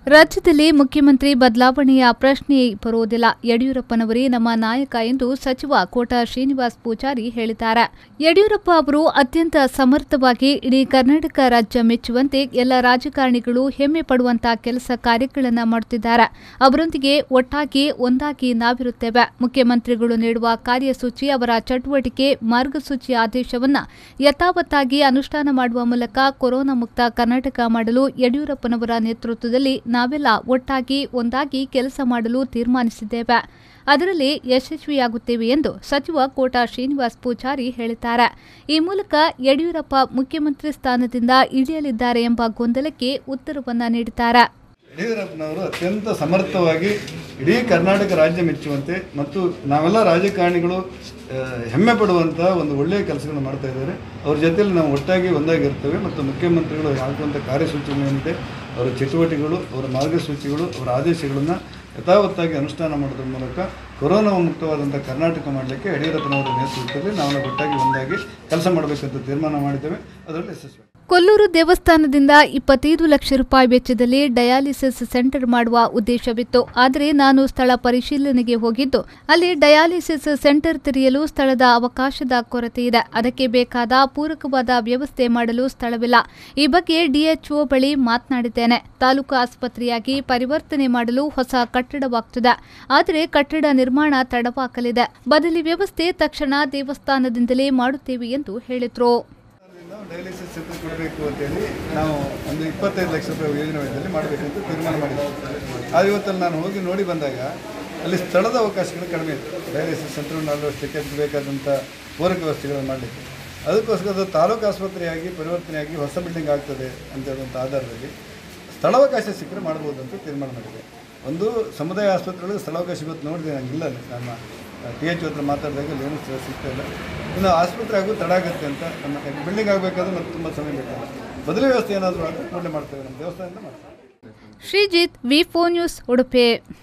ರಾಜ್ಯದಲ್ಲಿ ಮುಖ್ಯಮಂತ್ರಿ ಬದಲಾವಣೆಯ ಪ್ರಶ್ನೆಯೇ ಬರುವುದಿಲ್ಲ ಯಡಿಯೂರಪ್ಪನವರೇ ನಮ್ಮ ನಾಯಕ ಎಂದು ಸಚಿವ ಕೋಟ ಶ್ರೀನಿವಾಸ್ ಪೂಜಾರಿ ಹೇಳಿದ್ದಾರೆ ಯಡಿಯೂರಪ್ಪ ಅವರು ಅತ್ಯಂತ ಸಮರ್ಥವಾಗಿ ಇಡೀ ಕರ್ನಾಟಕ ರಾಜ್ಯ ಮೆಚ್ಚುವಂತೆ ಎಲ್ಲ ರಾಜಕಾರಣಿಗಳು ಹೆಮ್ಮೆ ಪಡುವಂತಹ ಕೆಲಸ ಕಾರ್ಯಗಳನ್ನು ಮಾಡುತ್ತಿದ್ದಾರೆ ಅವರೊಂದಿಗೆ ಒಟ್ಟಾಗಿ ಒಂದಾಗಿ ನಾವಿರುತ್ತೇವೆ ಮುಖ್ಯಮಂತ್ರಿಗಳು ನೀಡುವ ಕಾರ್ಯಸೂಚಿ ಅವರ ಚಟುವಟಿಕೆ ಮಾರ್ಗಸೂಚಿ ಆದೇಶವನ್ನ ಯಥಾವತ್ತಾಗಿ ಅನುಷ್ಠಾನ ಮಾಡುವ ಮೂಲಕ ಕೊರೋನಾ ಮುಕ್ತ ಕರ್ನಾಟಕ ಮಾಡಲು ಯಡಿಯೂರಪ್ಪನವರ ನೇತೃತ್ವದಲ್ಲಿ ನಾವೆಲ್ಲ ಒಟ್ಟಾಗಿ ಒಂದಾಗಿ ಕೆಲಸ ಮಾಡಲು ತೀರ್ಮಾನಿಸಿದ್ದೇವೆ ಅದರಲ್ಲಿ ಯಶಸ್ವಿಯಾಗುತ್ತೇವೆ ಎಂದು ಸಚಿವ ಕೋಟ ಶ್ರೀನಿವಾಸ್ ಪೂಜಾರಿ ಹೇಳಿದ್ದಾರೆ ಈ ಮೂಲಕ ಯಡಿಯೂರಪ್ಪ ಮುಖ್ಯಮಂತ್ರಿ ಸ್ಥಾನದಿಂದ ಇಳಿಯಲಿದ್ದಾರೆ ಎಂಬ ಗೊಂದಲಕ್ಕೆ ಉತ್ತರವನ್ನ ನೀಡಿದ್ದಾರೆ ಯಡಿಯೂರಪ್ಪನವರು ಅತ್ಯಂತ ಸಮರ್ಥವಾಗಿ ಇಡೀ ಕರ್ನಾಟಕ ರಾಜ್ಯ ಮೆಚ್ಚುವಂತೆ ಮತ್ತು ನಾವೆಲ್ಲ ರಾಜಕಾರಣಿಗಳು ಆ, ಹೆಮ್ಮೆ ಪಡುವಂಥ ಒಂದು ಒಳ್ಳೆಯ ಕೆಲಸಗಳನ್ನು ಮಾಡ್ತಾ ಇದ್ದಾರೆ ಅವ್ರ ಜೊತೆಯಲ್ಲಿ ನಾವು ಒಟ್ಟಾಗಿ ಒಂದಾಗಿರ್ತೇವೆ ಮತ್ತು ಮುಖ್ಯಮಂತ್ರಿಗಳು ಹಾಕುವಂಥ ಕಾರ್ಯಸೂಚಿಗಳಂತೆ ಅವರ ಚಟುವಟಿಕೆಗಳು ಅವರ ಮಾರ್ಗಸೂಚಿಗಳು ಅವರ ಆದೇಶಗಳನ್ನು ಯಥಾವತ್ತಾಗಿ ಅನುಷ್ಠಾನ ಮಾಡೋದ್ರ ಮೂಲಕ ಕೊರೋನಾ ಮುಕ್ತವಾದಂಥ ಕರ್ನಾಟಕ ಮಾಡಲಿಕ್ಕೆ ಯಡಿಯೂರಪ್ಪನವರ ನೇತೃತ್ವದಲ್ಲಿ ನಾವು ಒಟ್ಟಾಗಿ ಒಂದಾಗಿ ಕೆಲಸ ಮಾಡಬೇಕಂತ ತೀರ್ಮಾನ ಮಾಡಿದ್ದೇವೆ ಅದರಲ್ಲಿ ಯಶಸ್ವಿ ಕೊಲ್ಲೂರು ದೇವಸ್ಥಾನದಿಂದ ಇಪ್ಪತ್ತೈದು ಲಕ್ಷ ರೂಪಾಯಿ ವೆಚ್ಚದಲ್ಲಿ ಡಯಾಲಿಸಿಸ್ ಸೆಂಟರ್ ಮಾಡುವ ಉದ್ದೇಶವಿತ್ತು ಆದರೆ ನಾನು ಸ್ಥಳ ಪರಿಶೀಲನೆಗೆ ಹೋಗಿದ್ದು ಅಲ್ಲಿ ಡಯಾಲಿಸಿಸ್ ಸೆಂಟರ್ ತೆರೆಯಲು ಸ್ಥಳದ ಅವಕಾಶದ ಕೊರತೆ ಇದೆ ಅದಕ್ಕೆ ಬೇಕಾದ ಪೂರಕವಾದ ವ್ಯವಸ್ಥೆ ಮಾಡಲು ಸ್ಥಳವಿಲ್ಲ ಈ ಬಗ್ಗೆ ಡಿಎಚ್ಒ ಬಳಿ ಮಾತನಾಡಿದ್ದೇನೆ ತಾಲೂಕು ಆಸ್ಪತ್ರೆಯಾಗಿ ಪರಿವರ್ತನೆ ಮಾಡಲು ಹೊಸ ಕಟ್ಟಡವಾಗ್ತದೆ ಆದರೆ ಕಟ್ಟಡ ನಿರ್ಮಾಣ ತಡವಾಗಲಿದೆ ಬದಲಿ ವ್ಯವಸ್ಥೆ ತಕ್ಷಣ ದೇವಸ್ಥಾನದಿಂದಲೇ ಮಾಡುತ್ತೇವೆ ಎಂದು ಹೇಳಿದ್ರು ನಾವು ಡಯಾಲಿಸಿಸ್ ಸೆಂಟರ್ ಕೊಡಬೇಕು ಅಂತೇಳಿ ನಾವು ಒಂದು ಇಪ್ಪತ್ತೈದು ಲಕ್ಷ ರೂಪಾಯಿ ಯೋಜನೆ ವೆಚ್ಚದಲ್ಲಿ ಮಾಡಬೇಕಂತ ತೀರ್ಮಾನ ಮಾಡಿದ್ವಿ ಆ ಇವತ್ತಲ್ಲಿ ನಾನು ಹೋಗಿ ನೋಡಿ ಬಂದಾಗ ಅಲ್ಲಿ ಸ್ಥಳದ ಅವಕಾಶಗಳು ಕಡಿಮೆ ಇತ್ತು ಡಯಾಲಿಸಿಸ್ ಸೆಂಟರ್ ಅಳವಡಿಸಲಿಕ್ಕೆ ಅದಕ್ಕೆ ಬೇಕಾದಂಥ ಪೂರಕ ವ್ಯವಸ್ಥೆಗಳನ್ನು ಮಾಡಲಿಕ್ಕೆ ಅದಕ್ಕೋಸ್ಕರ ಅದು ತಾಲೂಕು ಆಸ್ಪತ್ರೆಯಾಗಿ ಪರಿವರ್ತನೆಯಾಗಿ ಹೊಸ ಬಿಲ್ಡಿಂಗ್ ಆಗ್ತದೆ ಅಂತ ಹೇಳುವಂಥ ಆಧಾರದಲ್ಲಿ ಸ್ಥಳಾವಕಾಶ ಸಿಕ್ಕರೆ ಮಾಡ್ಬೋದು ಅಂತ ತೀರ್ಮಾನ ಮಾಡಿದೆ ಒಂದು ಸಮುದಾಯ ಆಸ್ಪತ್ರೆಗಳಿಗೆ ಸ್ಥಳಾವಕಾಶ ಇವತ್ತು ನೋಡಿದೆ ನಂಗಿಲ್ಲ ಅಲ್ಲಿ ನಮ್ಮ ಟಿ ಎಚ್ ಹತ್ರ ಮಾತಾಡಿದಾಗ ಅಲ್ಲಿ ಏನೂ ಸ್ಥಳ ಸಿಗ್ತಾ ಇಲ್ಲ ಇನ್ನು ಆಸ್ಪತ್ರೆ ಆಗೋದು ತಡ ಆಗುತ್ತೆ ಅಂತ ನಮ್ಮ ಬಿಲ್ಡಿಂಗ್ ಆಗಬೇಕಾದ್ರೆ ಮತ್ತೆ ತುಂಬ ಸಮಯ ಬೇಕಲ್ಲ ಬದಲಿ ವ್ಯವಸ್ಥೆ ಏನಾದರೂ ಆದರೆ ಕೂಡಲೇ ಮಾಡ್ತೇವೆ ನಮ್ಮ ದೇವಸ್ಥಾನದಿಂದ ಮಾಡ್ತೇವೆ Srijith V four news Udupi